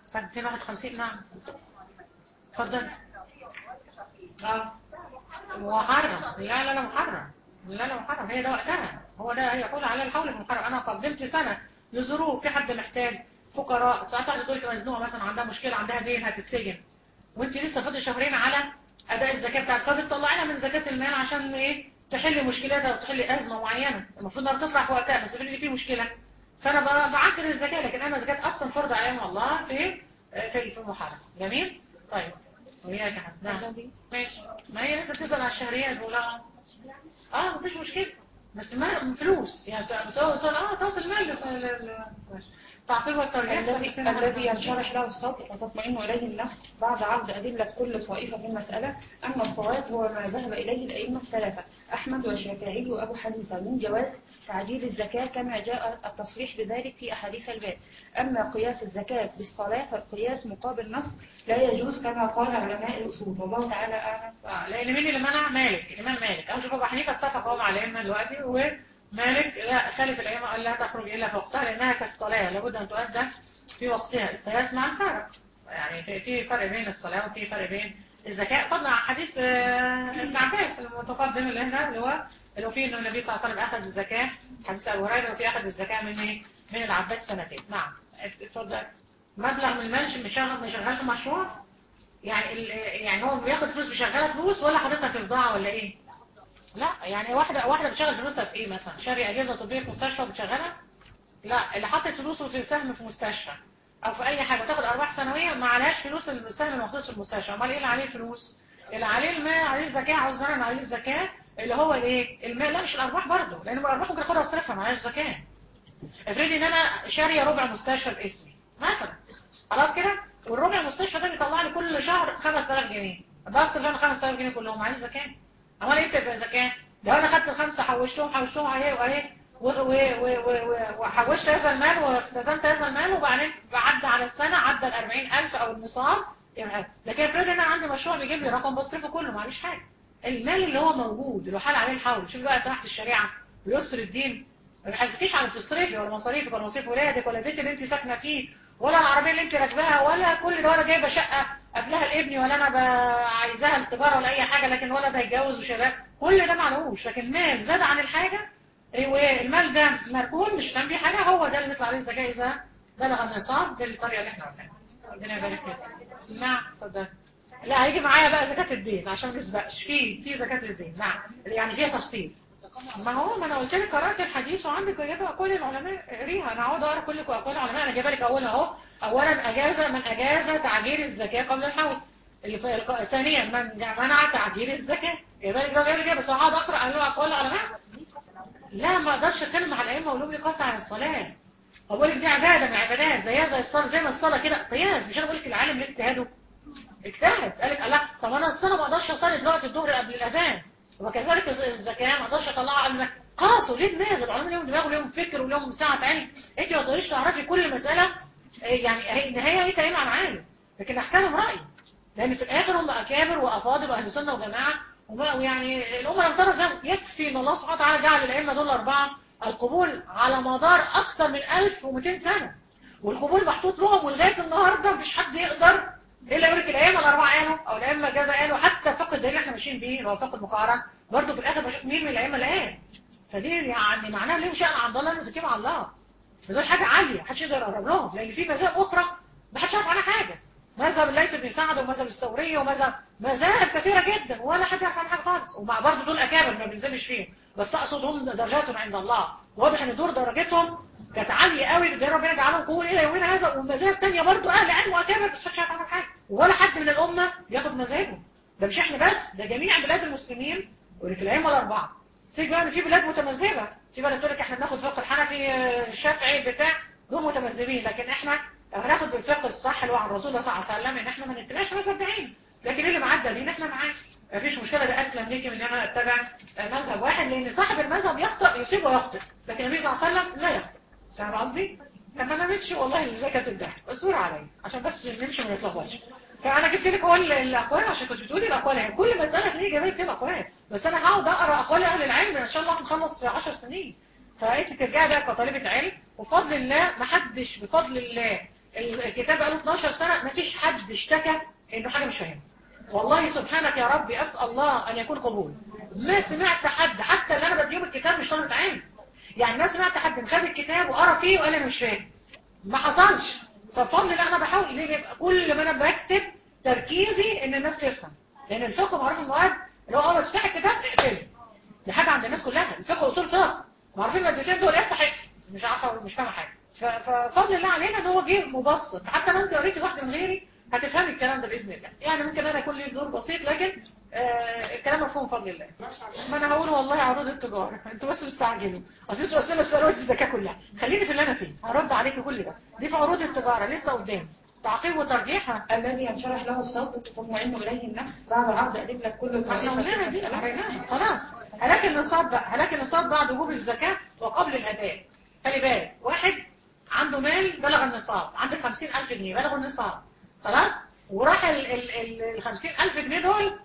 سنة 251 نعم اتفضل اه محرم لا لا لا محرم لا لا محرم هي ده وقتها هو ده يقول على الحول المحرم انا قدمت سنة لظروف في حد محتاج فقراء ساعات واحده تقول لك مزنوقه مثلا عندها مشكله عندها دين هتتسجن وانت لسه فاضل شهرين على اداء الزكاه بتاعتك فبتطلعي لها من زكاه المال عشان ايه تحل مشكلتها وتحل ازمه معينه المفروض انها بتطلع في وقتها بس في في مشكله فانا ب- بعجل الزكاه لكن انا زكاه اصلا فرض عليهم الله في في في المحرم جميل طيب وياك يا حبيبي نعم الذي ماشي ما هي لسه بتسال على الشهريات ولا اه مفيش مشكله بس ما فلوس يعني توصل اه توصل مال لس- ل- ل- ماشي. تعقيب والترجيح الذي الذي ينشرح له الصدر وتطمئن إليه النفس بعد عرض أدلة كل طائفة في المسألة أما الصواب هو ما ذهب إليه الأئمة الثلاثة أحمد والشافعي وأبو حنيفة من جواز تعجيل الزكاة كما جاء التصريح بذلك في أحاديث الباب أما قياس الزكاة بالصلاة فالقياس مقابل نص لا يجوز كما قال علماء الأصول والله تعالى أعلم آه، لان مين اللي منع مالك الامام مالك او شوف ابو حنيفه اتفق هو مع الائمه دلوقتي ومالك لا خالف الائمه قال لا تخرج الا في وقتها لانها كالصلاه لابد ان تؤدى في وقتها القياس مع الفرق يعني في في فرق بين الصلاه وفي فرق بين الزكاه طبعا حديث آه، ابن عباس المتقدم اللي هنا اللي هو اللي هو فيه ان النبي صلى الله عليه وسلم اخذ الزكاه حديث ابو هريره وفي اخذ الزكاه من ايه؟ من العباس سنتين نعم اتفضل مبلغ من المال مش شغال مش شغال في مشروع يعني ال- يعني هو بياخد فلوس بيشغلها فلوس ولا حاططها في بضاعه ولا ايه؟ لا يعني واحده واحده بتشغل فلوسها في ايه مثلا؟ شاري اجهزه طبيه في مستشفى وبتشغلها؟ لا اللي حاطط فلوسه في سهم في مستشفى او في اي حاجه وتاخد ارباح سنويه ما عليهاش فلوس السهم اللي محطوط في المستشفى امال ايه اللي عليه الفلوس؟ اللي عليه المال عليه الزكاه عاوز انا عليه الزكاه اللي هو الايه؟ المال لا مش الارباح برضه لان الارباح ممكن اخدها واصرفها معلهاش زكاه افرضي ان انا شاريه ربع مستشفى باسمي مثلا خلاص كده والربع مستشفى ده بيطلع لي كل شهر 5000 جنيه بصرف انا 5000 جنيه كلهم عايز زكاه امال ايه بتبقى زكاه لو انا خدت الخمسه حوشتهم حوشتهم اهي واهي و- و- و- و- و- وحوشت هذا المال واختزنت هذا المال وبعدين بعد على السنه عدى ال 40000 او النصاب يبقى لكن افرض ان انا عندي مشروع بيجيب لي رقم بصرفه كله معليش حاجه المال اللي هو موجود اللي حال عليه الحول شوف بقى سماحه الشريعه ويسر الدين ما بيحاسبكيش على بتصرفي ولا مصاريفك ولا مصاريف ولادك ولا البيت اللي انت ساكنه فيه ولا العربيه اللي انت راكباها ولا كل ده ولا جايبه شقه قافلاها لابني ولا انا ب- عايزاها للتجاره ولا اي حاجه لكن ولا بيتجوز وشباب كل ده معلهوش لكن مال زاد عن الحاجه ايوه المال ده مركون مش هتعمل بيه حاجه هو ده اللي بيطلع عليه الزكاه اذا بلغ النصاب بالطريقه اللي احنا قلناها ربنا يبارك فيك نعم اتفضل لا هيجي معايا بقى زكاه الدين عشان ما نسبقش في في زكاه الدين نعم يعني فيها تفصيل ما هو ما انا قلت لك قرات الحديث وعندك جايبه اقوال العلماء اقريها انا هقعد اقرا كل اقوال العلماء انا جايبه لك اولها اهو اولا اجاز من اجاز تعجيل الزكاه قبل الحول اللي في الق- ثانيا من منع تعجيل الزكاه جايبه لك ده جايبه لك بس هقعد اقرا قالوا اقوال العلماء لا ما اقدرش اتكلم مع الائمه واقول لهم يقاس على الصلاه بقول لك دي عباده من العبادات زيها زي الصلاه زي ما الصلاه كده قياس مش انا بقول لك العالم ليه اجتهاده اجتهد قال لك لا طب انا الصلاه ما اقدرش اصلي دلوقتي الظهر قبل الاذان وكذلك الزكاه ما اقدرش اطلعها قبل ما قاسوا ليه دماغ العلماء ليهم دماغ وليهم فكر وليهم ساعه علم انت ما تقدريش تعرفي كل مساله إيه يعني هي النهايه هي تعين عن عالم لكن احكامهم راي لان في الاخر هم اكابر وافاضل واهل سنه وجماعه وما ويعني الامه لم ترى ذنب يكفي ان الله سبحانه وتعالى جعل الائمه دول الاربعه القبول على مدار اكثر من 1200 سنه والقبول محطوط لهم ولغايه النهارده مفيش حد يقدر الا يقول لك الائمه الاربعه قالوا او الائمه كذا قالوا حتى فقه الدليل اللي احنا ماشيين بيه اللي هو فقه المقارنه برضه في الاخر بشوف مين من الائمه اللي قال فدي يعني معناها ليه شأن عند الله نزكيهم على الله دول حاجه عاليه محدش يقدر يقرب لهم لان في مذاهب اخرى محدش يعرف عنها حاجه مذهب الليث بن سعد ومذهب الثوريه ومذهب مذاهب كثيره جدا ولا حد يعرف عنها حاجه خالص ومع برضه دول اكابر ما بنزلش فيهم بس اقصد هم درجاتهم عند الله واضح ان دول درجتهم كانت عاليه قوي ده ربنا جعلهم قول الى يومنا هذا ومذاهب تانية برضه اهل علم واكابر بس محدش يعرف عنها حاجه ولا حد من الامه ياخد مذاهبهم ده مش احنا بس ده جميع بلاد المسلمين والائمه الاربعه سيب بقى ان في بلاد متمذهبه في بلد تقول لك احنا بناخد فقه الحنفي آه، الشافعي بتاع دول متمذهبين لكن احنا لو هناخد بالفقه الصح اللي هو عن الرسول صلى الله عليه وسلم ان احنا ما نتبعش مذهب بعيد لكن اللي معدى لينا احنا معاه مفيش مشكله ده اسلم ليكي من ان انا اتبع آه، مذهب واحد لان صاحب المذهب يخطئ يصيب ويخطئ لكن النبي صلى الله عليه وسلم لا يخطئ فاهم قصدي؟ طب ما انا نمشي والله زكاة الدهب اصبر عليا عشان بس نمشي ما نتلخبطش فانا جبت لك هو ال- الاقوال عشان كنت بتقولي الاقوال يعني كل مساله تلاقي جايبه لك فيها الاقوال بس انا هقعد اقرا اقوال اهل العلم ان شاء الله هنخلص في 10 سنين فانت ترجعي بقى كطالبه علم وبفضل الله ما حدش بفضل الله الكتاب بقاله 12 سنه ما فيش حد اشتكى انه حاجه مش فاهمها والله سبحانك يا ربي اسال الله ان يكون قبول ما سمعت حد حتى اللي انا بديهم الكتاب مش طالب عين يعني ما سمعت حد خد الكتاب وقرا فيه وقال انا مش فاهم ما حصلش فبفضل الله انا بحاول ليه يبقى كل ما انا بكتب تركيزي ان الناس تفهم لان الفقه معروف المواد اللي هو اول ما تفتح الكتاب اقفله دي حاجه عند الناس كلها الفقه اصول فقه معروفين المادتين دول افتح اقفل مش عارفه مش فاهمه حاجه ف- ففضل الله علينا ان هو جه مبسط حتى لو انت قريتي واحده من غيري هتفهمي الكلام ده باذن الله يعني ممكن انا يكون لي زور بسيط لكن آه الكلام مفهوم بفضل الله ما انا هقول والله عروض التجاره انتوا بس مستعجلوا اصل انتوا اسئله في ثروه الزكاه كلها خليني في اللي انا فيه هرد عليكم كل ده دي في عروض التجاره لسه قدام تعقيب وترجيح ها؟ الذي ينشرح له الصدر وتطمئن إليه النفس بعد عرض أدلة كل ما احنا طائفة في قلناها دي المسألة. قريناها خلاص هلاك النصاب بقى هلاك النصاب بعد وجوب الزكاة وقبل الأداء خلي بالك واحد عنده مال بلغ النصاب عندك خمسين ألف جنيه بلغوا النصاب خلاص وراح ال ال ال ال 50000 جنيه دول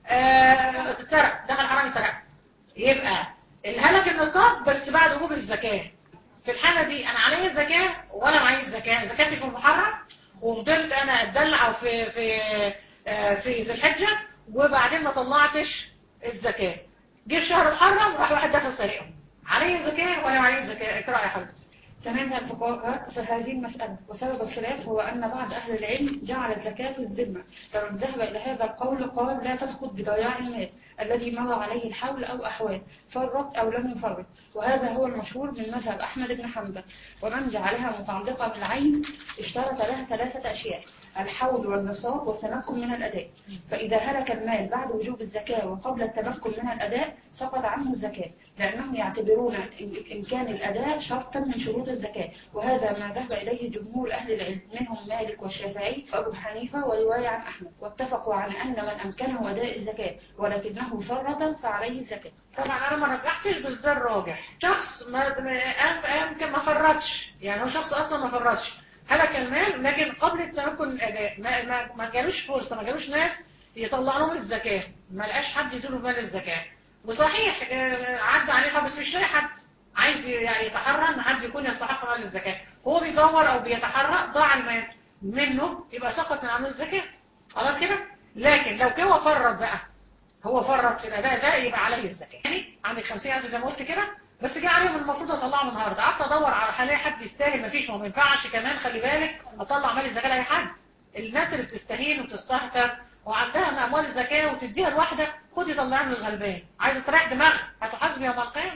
آه اتسرق دخل حرامي سرق يبقى الهلك النصاب بس بعد وجوب الزكاة في الحالة دي أنا عليا زكاة ولا معايا زكاة زكاتي في المحرم وفضلت أنا أتدلع في في آه، في في الحجة وبعدين ما طلعتش الزكاة جه شهر محرم راح واحد دخل سرقهم عليا زكاة ولا معايا زكاة اقرأ يا حبيبتي تنازع الفقهاء في هذه المسألة وسبب الخلاف هو أن بعض أهل العلم جعل الزكاة في الذمة فمن ذهب إلى هذا القول قال لا تسقط بضياع المال الذي مضى عليه الحول أو أحوال فرط أو لم يفرط وهذا هو المشهور من مذهب أحمد بن حنبل ومن جعلها متعلقة بالعين اشترط لها ثلاثة أشياء الحول والنصاب والتمكن من الأداء فإذا هلك المال بعد وجوب الزكاة وقبل التمكن من الأداء سقط عنه الزكاة لأنهم يعتبرون إن- إمكان الأداء شرطا من شروط الزكاة وهذا ما ذهب إليه جمهور أهل العلم منهم مالك والشافعي وأبو حنيفة ورواية عن أحمد واتفقوا على أن من أمكنه أداء الزكاة ولكنه فرط فعليه الزكاة طبعا انا ما رجحتش بس ده الراجح شخص ما ما- يمكن ما فرطش يعني هو شخص اصلا ما فرطش هلك المال لكن قبل التمكن من الاداء ما, ما, ما جالوش فرصه ما جالوش ناس يطلع لهم الزكاه ما لقاش حد يديله مال الزكاه وصحيح آه، عدى عليه بس مش لاقي حد عايز يعني يتحرى ان حد يكون يستحق مال الزكاه هو بيدور او بيتحرى ضاع المال منه يبقى سقط من عنه الزكاه خلاص كده لكن لو كان هو فرط بقى هو فرط في الاداء ده يبقى عليه الزكاه يعني عندك 50000 زي ما قلت كده بس جه عليهم المفروض اطلعهم النهارده قعدت ادور على هلاقي حد يستاهل مفيش ما هو ما ينفعش كمان خلي بالك اطلع مال الزكاه لاي حد الناس اللي بتستهين وتستهتر وعندها من اموال الزكاه وتديها لواحده خدي طلعها من الغلبان عايزه تريح دماغها هتحاسبي يوم القيامه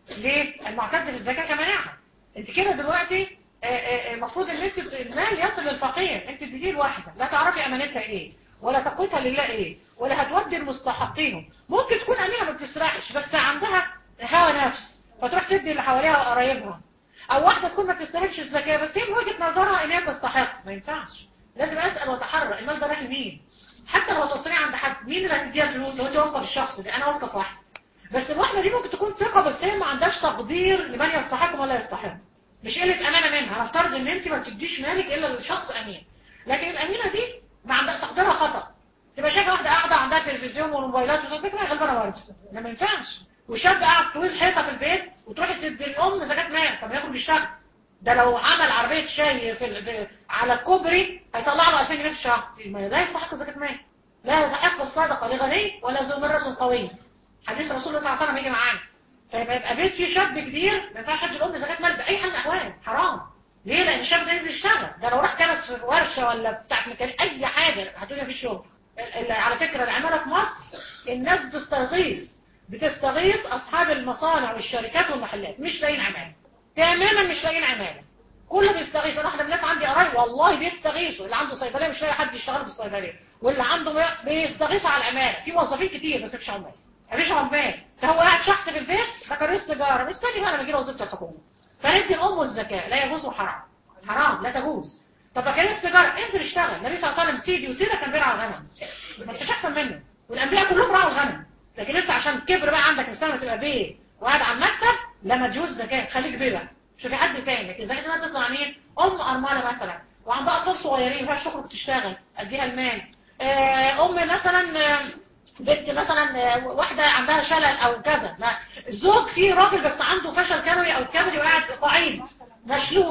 ليه المعتد في الزكاه كمانعها انت كده دلوقتي آه، آه، المفروض ان انت بت- المال يصل للفقير انت تديه لواحده لا تعرفي امانتها ايه ولا تقوتها لله ايه ولا هتودي المستحقين ممكن تكون امينه ما بتسرقش بس عندها هوى نفس فتروح تدي اللي حواليها وقرايبها او واحده تكون ما تستاهلش الزكاه بس هي من وجهه نظرها ان هي تستحق ما ينفعش لازم اسال واتحرى المال ده رايح لمين حتى لو تصريح عند حد مين اللي هتديها الفلوس لو انت واثقه في الشخص ده انا واثقه في واحده بس الواحده دي ممكن تكون ثقه بس هي ما عندهاش تقدير لمن يستحق ولا يستحق مش قله امانه منها هنفترض ان انت ما بتديش مالك الا لشخص امين لكن الامينه دي ما عندها تقديرها خطا تبقى شايفه واحده قاعده عندها تلفزيون وموبايلات وتفتكر هي غلبانه برضه ده ما ينفعش وشاب قاعد طويل حيطه في البيت وتروحي تدي الام زكاه مال طب ياخد بيشتغل ده لو عمل عربيه شاي في, ال- في على الكوبري هيطلع له 2000 جنيه في الشهر ما لا يستحق زكاه مال لا يستحق الصدقه لغني ولا ذو مره قوي حديث رسول الله صلى الله عليه وسلم يجي معانا فيبقى يبقى بيت فيه شاب كبير ما ينفعش يدي الام زكاه مال باي حال من الاحوال حرام ليه لان الشاب ده ينزل يشتغل ده لو راح كنس في ورشه ولا في بتاعت مكان اي حاجه هتقولي مفيش شغل ال- ال- على فكره العماله في مصر الناس بتستغيث بتستغيث اصحاب المصانع والشركات والمحلات مش لاقيين عماله تماما مش لاقيين عماله كله بيستغيث انا واحده من الناس عندي قرايب والله بيستغيثوا اللي عنده صيدليه مش لاقي حد يشتغل في الصيدليه واللي عنده م- بيستغيثوا على العماله في موظفين كتير بس مفيش عمال مفيش عمال فهو قاعد شحت في البيت بكالوريوس تجاره مستني بقى لما يجي له وظيفه الحكومه فندي الام الزكاه لا يجوز وحرام حرام لا تجوز طب بكالوريوس تجاره انزل اشتغل النبي صلى الله عليه وسلم سيدي وسيدك كان بيرعى الغنم ما انتش احسن منه والانبياء كلهم رعوا الغنم لكن انت عشان كبر بقى عندك السنه تبقى بيه وقاعد على المكتب لما تجوز زكاه خليك بيه بقى شوفي حد تاني لكن زكاه انها تطلع مين ام ارمله مثلا وعندها اطفال صغيرين ما ينفعش تخرج تشتغل اديها المال آه، ام مثلا آه، بنت مثلا آه، واحده عندها شلل او كذا ما الزوج فيه راجل بس عنده فشل كلوي او كبدي وقاعد قعيد مشلول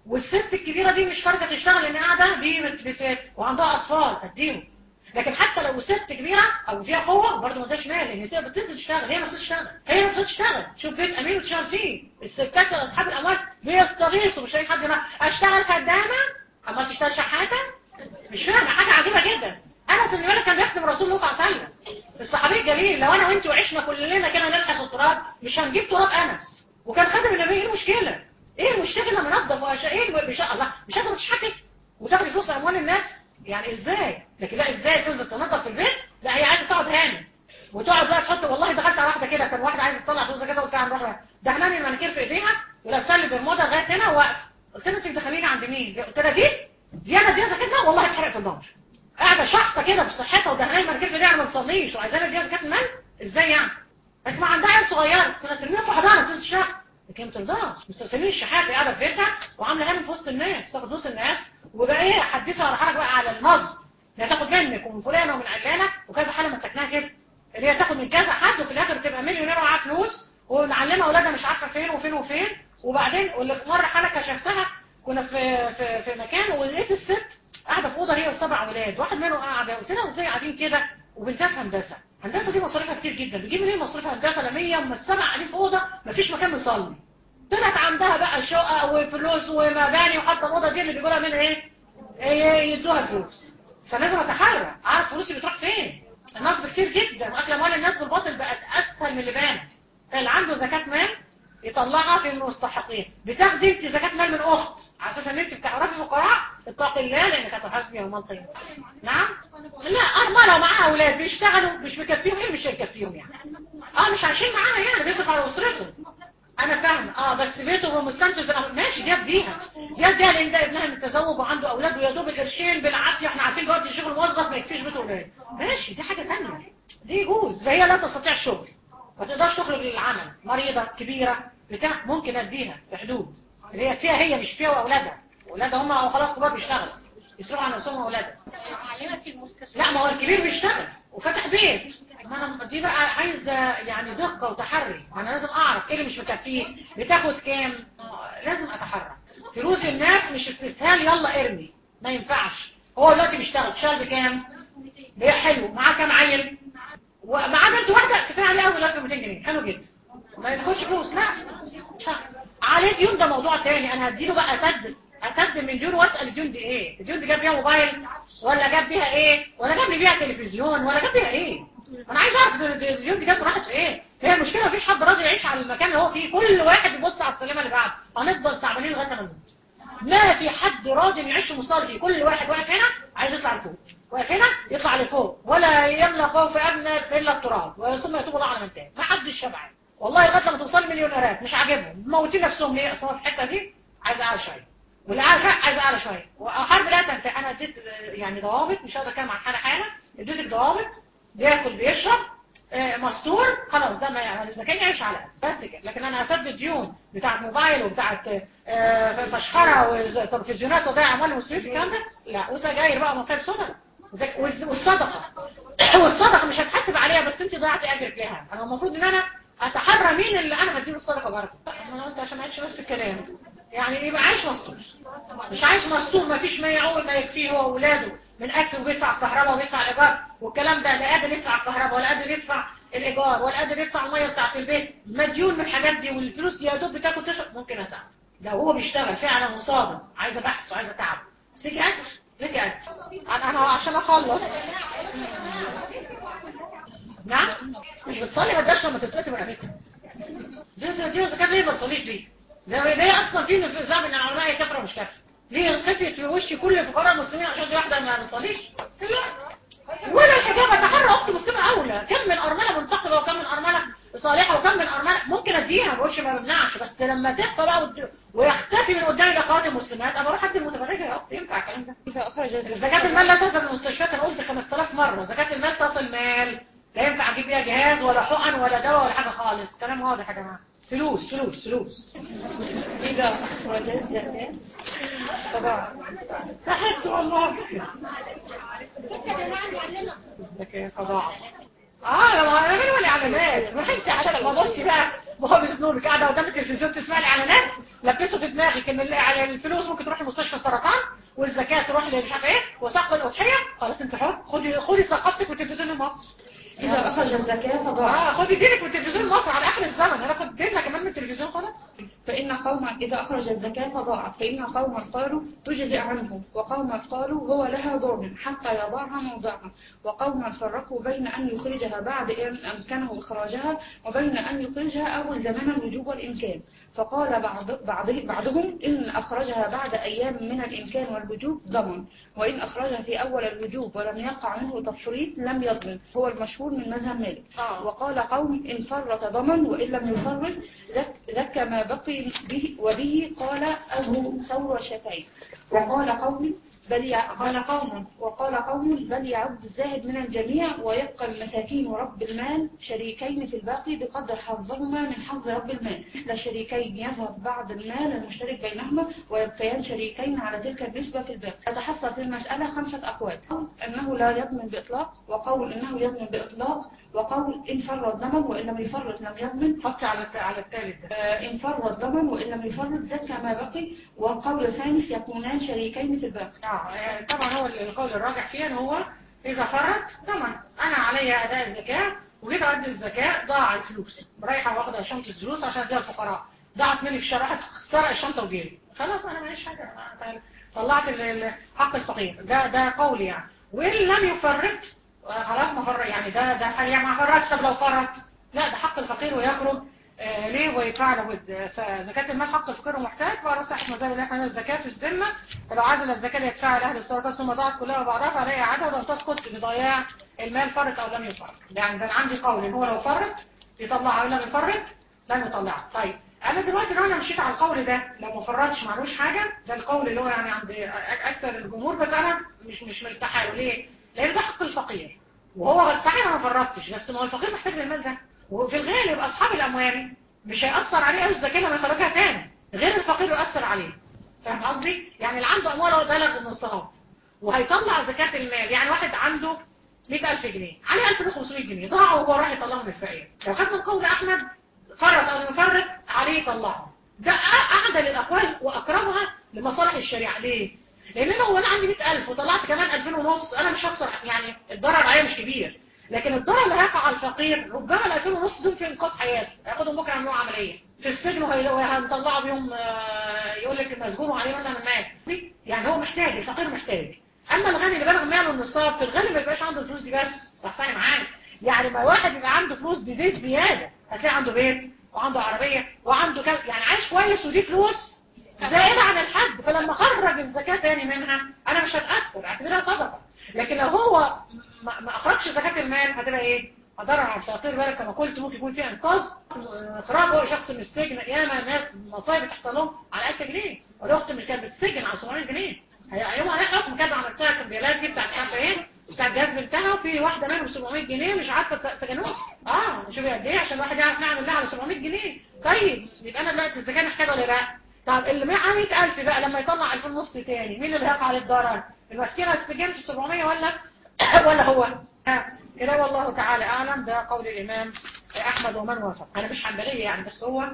والست الكبيره دي مش خارجه تشتغل لان قاعده دي بت... بت... وعندها اطفال اديهم لكن حتى لو ست كبيره او فيها قوه برضه ما اداش مال لان تقدر تنزل تشتغل هي نفسها تشتغل هي نفسها تشتغل شوف بيت امين وتشتغل فيه الستات اصحاب الاموال بيستغيثوا مش اي حد يقول اشتغل خدامه اما تشتغل شحاته مش فاهمه حاجه عجيبه جدا انس بن مالك كان بيخدم رسول الله صلى الله عليه وسلم الصحابي الجليل لو انا وانت وعشنا كلنا كده نلحس التراب مش هنجيب تراب انس وكان خادم النبي ايه المشكله ايه المشكله لما ننظف وأش... ايه مش الله مش لازم تشحتي وتاخدي فلوس اموال الناس يعني ازاي لكن لا ازاي تنزل تنظف في البيت لا هي عايزه تقعد هاني وتقعد بقى تحط والله دخلت على واحده كده كان واحده عايزه تطلع فلوس كده قلت لها نروح دهناني المانيكير في ايديها ولابسه لي برمودا لغايه هنا وواقفه قلت لها انت بتدخليني عند مين قلت لها دي دي انا اديها زكاه والله هتحرق في النار قاعده شحطه كده بصحتها ودهناني المانيكير في ايديها انا ما بتصليش وعايزاني اديها زكاه المال ازاي يعني لكن ما عندها عيال صغيره كانت ترميها في حضانه بتنزل شهر لكن ما ترضاش مستسلمين الشحات قاعده في بيتها وعامله هانم في وسط الناس تاخد فلوس الناس وبقى ايه حدثها ولا حرج بقى على النصب هي تاخد منك ومن فلانه ومن علانه وكذا حاله مسكناها كده اللي هي تاخد من كذا حد وفي الاخر بتبقى مليونير ومعاها فلوس ومعلمه اولادها مش عارفه فين وفين وفين وبعدين واللي في مره حاله كشفتها كنا في في في مكان ولقيت الست قاعده في اوضه هي وسبع اولاد واحد منهم قاعده قلت لها ازاي قاعدين كده وبنتها في هندسه هندسه دي مصاريفها كتير جدا بتجيب منين مصاريف هندسه لما هي اما السبع قاعدين في اوضه مفيش مكان نصلي طلعت عندها بقى شقق وفلوس ومباني وحتى الاوضه دي اللي بيقولها منها ايه إيه يدوها فلوس فلازم اتحرى اعرف فلوسي بتروح فين النصب كتير جدا واكل اموال الناس بالباطل بقت اسهل من اللي بان اللي عنده زكاه مال يطلعها في المستحقين بتاخدي انت زكاه مال من اخت على اساس ان انت بتعرفي فقراء اتقي الله لانك هتحاسبي يوم القيامه نعم لا ارمله ومعاها اولاد بيشتغلوا مش مكفيهم ايه مش هيكفيهم يعني اه مش عايشين معاها يعني بيصرف على اسرته انا فاهم اه بس بيته هو مستنفذ الأمر. ماشي دي اديها دي اديها لان ده ابنها متزوج وعنده اولاد ويا دوب القرشين بالعافيه احنا عارفين دلوقتي شغل موظف ما يكفيش بيته اولاد ماشي دي حاجه ثانيه دي يجوز هي لا تستطيع الشغل ما تقدرش تخرج للعمل مريضه كبيره بتاع ممكن اديها في حدود اللي هي فيها هي مش فيها واولادها اولادها هم خلاص كبار بيشتغلوا يصرفوا على نفسهم واولادها لا ما هو الكبير بيشتغل وفتح بيت ما انا دي بقى عايزه يعني دقه وتحري انا لازم اعرف ايه اللي مش مكفيه بتاخد كام آه، لازم اتحرك فلوس الناس مش استسهال يلا ارمي ما ينفعش هو دلوقتي بيشتغل بيشتغل بكام بيه حلو معاه كام عيل ومعاه بنت واحده كفايه عليه اول 1200 جنيه حلو جدا ما ياخدش فلوس لا عليه ديون ده موضوع تاني انا هديله بقى اسدد اسدد من ديون واسال الديون دي ايه الديون دي جاب بيها موبايل ولا جاب بيها ايه ولا جاب لي بيها تلفزيون ولا جاب بيها ايه انا عايز اعرف الديون دي جت راحت في ايه هي المشكله مفيش حد راضي يعيش على المكان اللي هو فيه كل واحد يبص على السلمه اللي بعده هنفضل تعبانين لغايه ما نموت ما في حد راضي يعيش في مستوى فيه كل واحد واقف هنا عايز يطلع لفوق واقف هنا يطلع لفوق ولا يملى خوف ادنى الا التراب ثم يتوب الله على من تاب ما حدش شبعان والله لغايه لما توصل مليونيرات مش عاجبهم موتين نفسهم ليه اصلا في الحته دي عايز اعلى شويه واللي اعلى شويه عايز اعلى شويه وحرب لا تنتهي انا اديت يعني ضوابط مش هقدر اتكلم عن حاله حاله اديتك ضوابط بياكل بيشرب آه، مستور خلاص ده ما يعني اذا كان يعيش على قد بس كده لكن انا اسدد ديون بتاعت موبايل وبتاعت آه، فشخره وتلفزيونات وضيع اموال المسلمين في الكلام ده لا وسجاير بقى مصايب سودا زك- والز- والصدقه والصدقه مش هتحاسب عليها بس انت ضيعتي اجرك لها انا المفروض ان انا اتحرى مين اللي انا هديله الصدقه برضه اما انا قلت عشان ما اعيش نفس الكلام يعني يبقى عايش مستور مش عايش مستور ما فيش ما يعول ما يكفيه هو واولاده من اكل وبيدفع الكهرباء وبيدفع الايجار والكلام ده لا قادر يدفع الكهرباء ولا قادر يدفع الايجار ولا قادر يدفع الميه بتاعت البيت مديون من الحاجات دي والفلوس يا دوب بتاكل تشرب ممكن اساعده لو هو بيشتغل فعلا مصاب عايزه بحث وعايزه تعب بس ليك اجر ليك اجر انا انا عشان اخلص نعم مش بتصلي ما تقدرش لما تتقطع من رقبتها دي دي زكاه ليه ما تصليش دي ده ليه اصلا في نزاع بين العلماء هي كافره مش كافره ليه خفيت في وش كل فقراء المسلمين عشان دي واحده ما بتصليش لا ولا الحجاب اتحرى اخت مسلمه اولى كم من ارمله منتقبه وكم من ارمله صالحه وكم من ارمله ممكن اديها ما بقولش ما بمنعش بس لما تخفى بقى ود- ويختفي من قدام الاخوات المسلمات ابقى اروح ادي المتبرجه يا اختي ينفع الكلام ده إذا أخرج الزكاة زكاة المال لا تصل المستشفيات انا قلت 5000 مرة زكاة المال تصل مال لا ينفع اجيب بيها جهاز ولا حقن ولا دواء ولا حاجة خالص كلام واضح يا جماعة فلوس فلوس فلوس إذا أخرج الزكاة طبعا ضحكت والله الزكاة صداعة اه لو هنعملوا الاعلانات ما انت عشان ما بصي بقى وهو بيزنونك قاعده قدام التلفزيون تسمعي الاعلانات لبسوا في دماغك ان اللي على الفلوس ممكن تروح لمستشفى السرطان والزكاه تروح لمش عارف ايه وسقط الاضحيه خلاص انت حر خدي خدي ثقافتك والتلفزيون المصري إذا أخرج الزكاة فضاعف اه خدي دينك من التلفزيون المصري على اخر الزمن انا خد ديننا كمان من التلفزيون خلاص فإن قوما إذا أخرج الزكاة فضاعف فإن قوما قالوا تجزئ عنهم وقوما قالوا هو لها ضامن حتى يضعها موضعها وقوما فرقوا بين أن يخرجها بعد أن أمكنه إخراجها وبين أن يخرجها أول زمان الوجوب والإمكان فقال بعض بعضه بعضهم إن أخرجها بعد أيام من الإمكان والوجوب ضمن وإن أخرجها في أول الوجوب ولم يقع منه تفريط لم يضمن هو المشهور من مذهب مالك آه. وقال قوم إن فرط ضمن وإن لم يفرط زك, زكى ما بقي به وبه قال أبو ثور الشافعي وقال قوم بل يع... قال قوم وقال قوم بل يعد الزاهد من الجميع ويبقى المساكين ورب المال شريكين في الباقي بقدر حظهما من حظ رب المال مثل شريكين يذهب بعض المال المشترك بينهما ويبقيان شريكين على تلك النسبة في الباقي تتحصل في المسألة خمسة أقوال قول أنه لا يضمن بإطلاق وقول أنه يضمن بإطلاق وقول إن فرط ضمن وإن لم يفرط لم يضمن حطي على الت- على الثالث ده آه، إن فرط ضمن وإن لم يفرط زكى ما بقي والقول الخامس يكونان شريكين في الباقي اه يعني طبعا هو القول الراجح فيها ان هو اذا فرط ضمن انا علي اداء الزكاه وجيت ادي الزكاه ضاع الفلوس رايحه واخده شنطه فلوس عشان اديها الفقراء ضاعت مني في الشارع راحت سرق الشنطه وجري خلاص انا معيش حاجه أنا طلعت ال- ال- حق الفقير ده ده قولي يعني وان لم يفرط آه، خلاص ما فرط يعني ده ده حاجة يعني ما فرطش طب لو فرط لا ده حق الفقير ويخرج آه، ليه ويدفع له ود فزكاة المال حق الفقير ومحتاج بقى صح مذهب اللي احنا الزكاة في الذمة ولو عزل الزكاة يدفعها لأهل الصدقة ثم ضاعت كلها وبعضها فعليه إعادة ولم تسقط بضياع المال فرط أو لم يفرط يعني ده أنا عندي قول إن هو لو فرط يطلعها أو لم يفرط لم يطلعها طيب أنا دلوقتي لو أنا مشيت على القول ده لو ما فرطش معلوش حاجة ده القول اللي هو يعني عند أكثر الجمهور بس أنا مش مش مرتاحة له ليه؟ لأن ده حق الفقير وهو صحيح أنا ما فرطتش بس ما هو الفقير محتاج للمال ده وفي الغالب أصحاب الأموال مش هيأثر عليه قوي الزكاة لما يخرجها تاني غير الفقير يؤثر عليه فاهم قصدي؟ يعني اللي عنده أموال هو بلغ النصاب وهيطلع زكاة المال يعني واحد عنده 100000 جنيه عليه 1500 جنيه ضاعوا وهو راح يطلعهم للفقير لو خدنا قول أحمد فرط أو يفرط عليه يطلعهم ده أعدل الأقوال وأقربها لمصالح الشريعة ليه؟ لأن أنا هو أنا عندي 100000 وطلعت كمان 2000 ونص أنا مش هخسر يعني الضرر عليا مش كبير لكن الضرر اللي هيقع على الفقير ربما ال 2000 ونص دول في انقاذ حياته هياخدهم بكره يعملوا عمليه في السجن وهي- وهنطلعه بيهم آه، يقول لك المسجون عليه مثلا مات يعني هو محتاج الفقير محتاج اما الغني اللي بلغ ماله النصاب في الغالب ما يبقاش عنده الفلوس دي بس صحصحي معايا يعني ما واحد يبقى عنده فلوس دي دي زياده هتلاقي عنده بيت وعنده عربيه وعنده كذا يعني عايش كويس ودي فلوس زائده عن الحد فلما خرج الزكاه تاني منها انا مش هتاثر اعتبرها صدقه لكن لو هو ما ما اخرجش زكاه المال هتبقى ايه؟ هضرر على الفقير بالك كما قلت ممكن يكون في انقاذ اخراجه شخص من السجن ياما ناس مصايب بتحصل لهم على 1000 جنيه والاخت اللي كانت بتسجن على 700 جنيه هي- يوم عليها حكم كده على نفسها الكمبيالات دي بتاعت مش عارفه ايه بتاعت جهاز بنتها وفي واحده منهم 700 جنيه مش عارفه تس- سجنوها اه شوفي قد ايه عشان الواحد يعرف نعمل لها على 700 جنيه طيب يبقى انا دلوقتي الزكاه محتاجه ولا لا؟ طب اللي معاه 100000 بقى لما يطلع 2000 ونص تاني مين اللي هيقع عليه الضرر؟ المسكينه هتسجن في 700 ولا ولا هو؟ ها، كده والله تعالى اعلم ده قول الامام احمد ومن وافق انا مش حنبليه يعني بس هو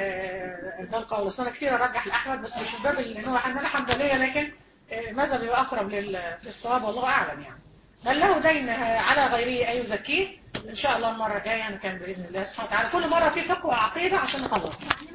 آه، ده القول بس انا كتير ارجح لاحمد بس مش من باب ان هو انا حنبليه لكن آه، ماذا بيبقى اقرب لل- للصواب والله اعلم يعني من له دين على غيره ان يزكيه ان شاء الله المره الجايه نكمل باذن الله سبحانه وتعالى كل مره في فقه وعقيده عشان نخلص